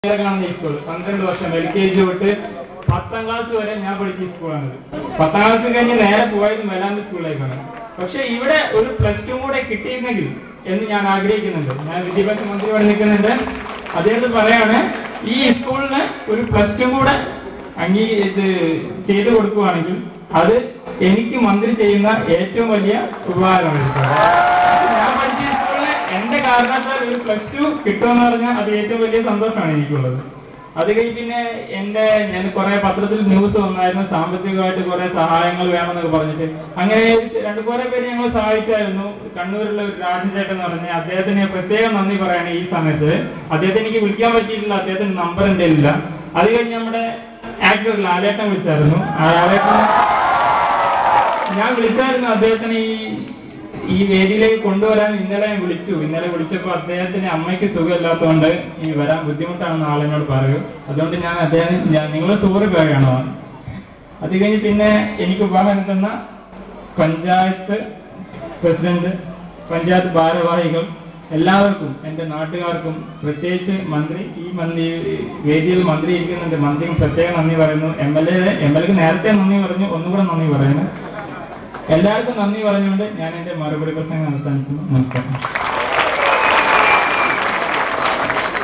ഇവിടെ കാണുന്ന ഈ സ്കൂൾ പന്ത്രണ്ട് വർഷം എൽ കെ ജി തൊട്ട് പത്താം ക്ലാസ് വരെ ഞാൻ പഠിച്ച ഈ സ്കൂളാണിത് പത്താം ക്ലാസ് കഴിഞ്ഞ് നേരെ പോയത് മെലാൻഡ് സ്കൂളിലേക്കാണ് പക്ഷെ ഇവിടെ ഒരു പ്ലസ് ടു കൂടെ കിട്ടിയിരുന്നെങ്കിൽ എന്ന് ഞാൻ ആഗ്രഹിക്കുന്നുണ്ട് ഞാൻ വിദ്യാഭ്യാസ മന്ത്രി ഇവിടെ നിൽക്കുന്നുണ്ട് അദ്ദേഹത്തിന് പറയാണ് ഈ സ്കൂളിന് ഒരു പ്ലസ് ടു കൂടെ അംഗീ ഇത് ചെയ്തു കൊടുക്കുകയാണെങ്കിൽ അത് എനിക്ക് മന്ത്രി ചെയ്യുന്ന ഏറ്റവും വലിയ ഉപകാരമാണ് ഞാൻ പഠിച്ച ഈ സ്കൂളിന് എന്റെ കാരണത്താൽ ഒരു പ്ലസ് ടു കിട്ടുമെന്ന് പറഞ്ഞാൽ അത് ഏറ്റവും വലിയ സന്തോഷമാണ് എനിക്കുള്ളത് അത് കഴിഞ്ഞ് പിന്നെ എന്റെ ഞാൻ കുറെ പത്രത്തിൽ ന്യൂസ് വന്നായിരുന്നു സാമ്പത്തികമായിട്ട് കുറെ സഹായങ്ങൾ വേണമെന്നൊക്കെ പറഞ്ഞിട്ട് അങ്ങനെ രണ്ട് കുറെ പേര് ഞങ്ങൾ സഹായിച്ചായിരുന്നു കണ്ണൂരിലുള്ള ഒരു രാജൻചേട്ടൻ എന്ന് പറഞ്ഞ അദ്ദേഹത്തിന് പ്രത്യേകം നന്ദി പറയാണ് ഈ സമയത്ത് അദ്ദേഹത്തെ എനിക്ക് വിളിക്കാൻ പറ്റിയിട്ടില്ല അദ്ദേഹത്തിന്റെ നമ്പർ എന്റെ ഇല്ല അത് കഴിഞ്ഞ് നമ്മുടെ ആക്ടർ ലാലേട്ടൻ വിളിച്ചായിരുന്നു ആ ലാലേട്ടൻ ഞാൻ വിളിച്ചായിരുന്നു അദ്ദേഹത്തിന് ഈ ഈ വേദിയിലേക്ക് കൊണ്ടുവരാൻ ഇന്നലെ ഞാൻ വിളിച്ചു ഇന്നലെ വിളിച്ചപ്പോൾ അദ്ദേഹത്തിന് അമ്മയ്ക്ക് സുഖമില്ലാത്തതുകൊണ്ട് ഈ വരാൻ ബുദ്ധിമുട്ടാണെന്ന് ആളെന്നോട് പറയും അതുകൊണ്ട് ഞാൻ അദ്ദേഹം ഞാൻ നിങ്ങൾ സൂറ് പേരാണോ അത് കഴിഞ്ഞ് പിന്നെ എനിക്ക് ഉപഹാരം തന്ന പഞ്ചായത്ത് പ്രസിഡന്റ് പഞ്ചായത്ത് ഭാരവാഹികൾ എല്ലാവർക്കും എൻ്റെ നാട്ടുകാർക്കും പ്രത്യേകിച്ച് മന്ത്രി ഈ മന്ത്രി വേദിയിൽ മന്ത്രി ഇരിക്കുന്നുണ്ട് മന്ത്രിയും പ്രത്യേകം നന്ദി പറയുന്നു M L A M L എക്ക് നേരത്തെ നന്ദി പറഞ്ഞു ഒന്നുകൂടെ നന്ദി പറയുന്നു എല്ലാവർക്കും നന്ദി പറഞ്ഞുകൊണ്ട് ഞാൻ എൻ്റെ മറുപടി പ്രസംഗം അവസാനിക്കുന്നു നമസ്കാരം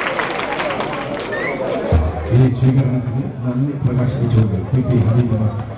ഈ സ്വീകരണത്തിന് നന്ദി പ്രകാശിപ്പിച്ചുകൊണ്ട് പി പി ഹബീബ്